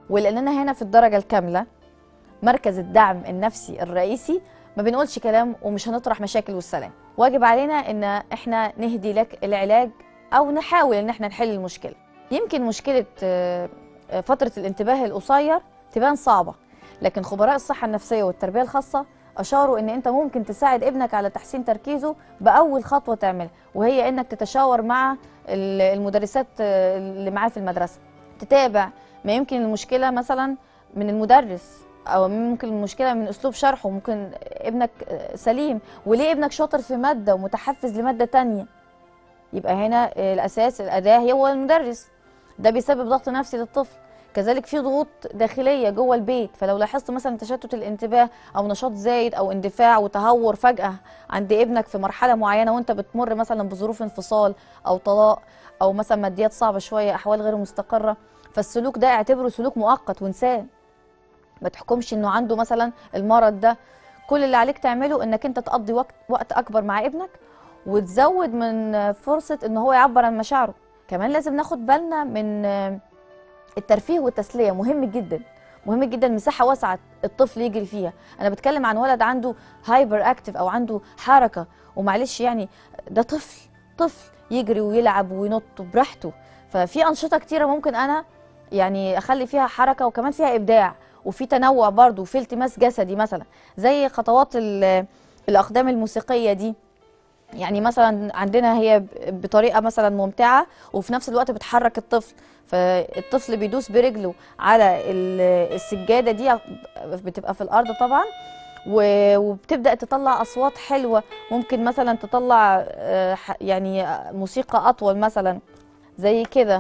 ولاننا هنا في الدرجه الكامله مركز الدعم النفسي الرئيسي ما بنقولش كلام ومش هنطرح مشاكل والسلام واجب علينا ان احنا نهدي لك العلاج او نحاول ان احنا نحل المشكله يمكن مشكله آه، آه، فتره الانتباه القصير تبان صعبه لكن خبراء الصحه النفسيه والتربيه الخاصه اشاروا ان انت ممكن تساعد ابنك على تحسين تركيزه باول خطوه تعملها وهي انك تتشاور مع ال- المدرسات آه، اللي معاه في المدرسه تتابع ما يمكن المشكله مثلا من المدرس او ممكن المشكله من اسلوب شرحه ممكن ابنك آه، سليم وليه ابنك شاطر في ماده ومتحفز لماده تانية يبقى هنا آه، الاساس الاداه هو المدرس ده بيسبب ضغط نفسي للطفل كذلك في ضغوط داخليه جوه البيت فلو لاحظت مثلا تشتت الانتباه او نشاط زايد او اندفاع وتهور فجاه عند ابنك في مرحله معينه وانت بتمر مثلا بظروف انفصال او طلاق او مثلا ماديات صعبه شويه احوال غير مستقره فالسلوك ده اعتبره سلوك مؤقت وانساه ما تحكمش انه عنده مثلا المرض ده كل اللي عليك تعمله انك انت تقضي وقت وقت اكبر مع ابنك وتزود من فرصه ان هو يعبر عن مشاعره كمان لازم ناخد بالنا من الترفيه والتسليه مهم جدا مهم جدا مساحه واسعه الطفل يجري فيها انا بتكلم عن ولد عنده هايبر اكتف او عنده حركه ومعلش يعني ده طفل طفل يجري ويلعب وينط براحته ففي انشطه كتيره ممكن انا يعني اخلي فيها حركه وكمان فيها ابداع وفي تنوع برضه وفي التماس جسدي مثلا زي خطوات ال- الاقدام الموسيقيه دي يعني مثلا عندنا هي ب- بطريقه مثلا ممتعه وفي نفس الوقت بتحرك الطفل فالطفل بيدوس برجله على ال- السجاده دي بتبقى في الارض طبعا و- وبتبدا تطلع اصوات حلوه ممكن مثلا تطلع آه، ح- يعني موسيقى اطول مثلا زي كده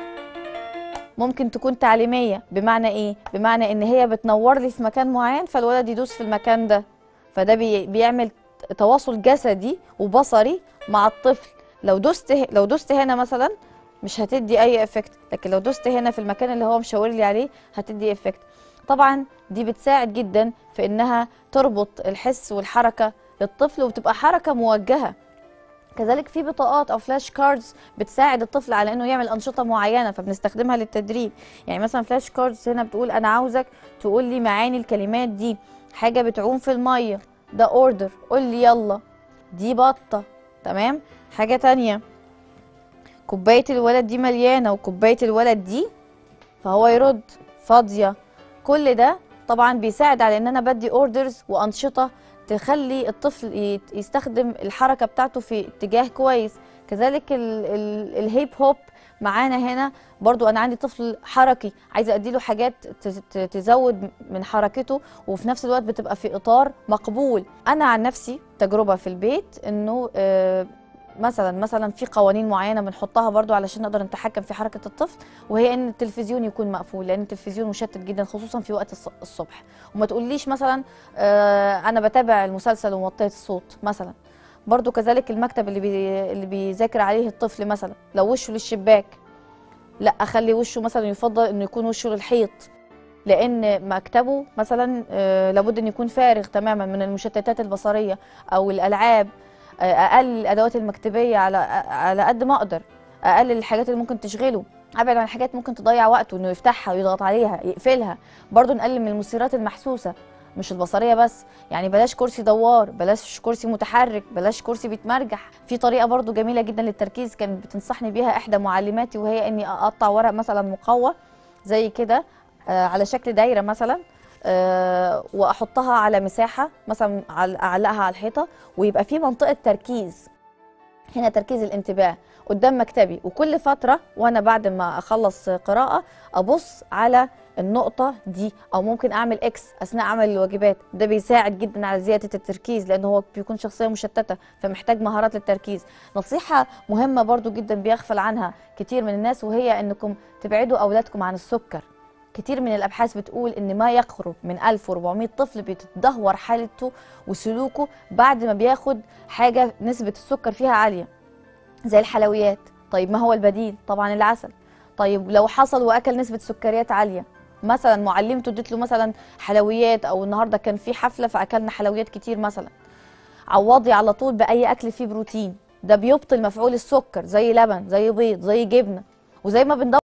ممكن تكون تعليميه بمعنى ايه بمعنى ان هي بتنور لي في مكان معين فالولد يدوس في المكان ده فده بي بيعمل تواصل جسدي وبصري مع الطفل لو دوست ه- لو دوست هنا مثلا مش هتدي اي افكت لكن لو دوست هنا في المكان اللي هو مشاور لي عليه هتدي افكت طبعا دي بتساعد جدا في انها تربط الحس والحركه للطفل وبتبقى حركه موجهه كذلك في بطاقات او فلاش كاردز بتساعد الطفل على انه يعمل انشطه معينه فبنستخدمها للتدريب يعني مثلا فلاش كاردز هنا بتقول انا عاوزك تقول لي معاني الكلمات دي حاجه بتعوم في الميه ده اوردر قول لي يلا دي بطه تمام حاجه تانية كوبايه الولد دي مليانه وكوبايه الولد دي فهو يرد فاضيه كل ده طبعا بيساعد على ان انا بدي اوردرز وانشطه تخلي الطفل يت- يستخدم الحركه بتاعته في اتجاه كويس كذلك ال ال الهيب هوب معانا هنا برضو انا عندي طفل حركي عايزه اديله حاجات ت- ت- تزود من حركته وفي نفس الوقت بتبقى في اطار مقبول انا عن نفسي تجربه في البيت انه آه، مثلا مثلا في قوانين معينه بنحطها برضو علشان نقدر نتحكم في حركه الطفل وهي ان التلفزيون يكون مقفول لان التلفزيون مشتت جدا خصوصا في وقت الص- الصبح وما تقوليش مثلا آه، انا بتابع المسلسل وموطيه الصوت مثلا برضو كذلك المكتب اللي بي اللي بيذاكر عليه الطفل مثلا لو وشه للشباك لا اخلي وشه مثلا يفضل انه يكون وشه للحيط لان مكتبه مثلا آه، لابد ان يكون فارغ تماما من المشتتات البصريه او الالعاب آه، اقلل الادوات المكتبيه على على قد ما اقدر اقلل الحاجات اللي ممكن تشغله ابعد عن حاجات ممكن تضيع وقته انه يفتحها ويضغط عليها يقفلها برضو نقلل من المثيرات المحسوسه مش البصريه بس يعني بلاش كرسي دوار بلاش كرسي متحرك بلاش كرسي بيتمرجح في طريقه برضو جميله جدا للتركيز كانت بتنصحني بيها احدى معلماتي وهي اني اقطع ورق مثلا مقوى زي كده آه، على شكل دايره مثلا آه، واحطها على مساحه مثلا على- اعلقها على الحيطه ويبقى في منطقه تركيز هنا تركيز الانتباه قدام مكتبي وكل فتره وانا بعد ما اخلص قراءه ابص على النقطه دي او ممكن اعمل اكس اثناء عمل الواجبات ده بيساعد جدا على زياده التركيز لان هو بيكون شخصيه مشتته فمحتاج مهارات للتركيز نصيحه مهمه برضو جدا بيغفل عنها كتير من الناس وهي انكم تبعدوا اولادكم عن السكر كتير من الابحاث بتقول ان ما يقرب من 1400 طفل بتتدهور حالته وسلوكه بعد ما بياخد حاجه نسبه السكر فيها عاليه زي الحلويات طيب ما هو البديل طبعا العسل طيب لو حصل واكل نسبه سكريات عاليه مثلا معلمته اديت له مثلا حلويات او النهارده كان في حفله فاكلنا حلويات كتير مثلا عوضي على طول باي اكل فيه بروتين ده بيبطل مفعول السكر زي لبن زي بيض زي جبنه وزي ما بندور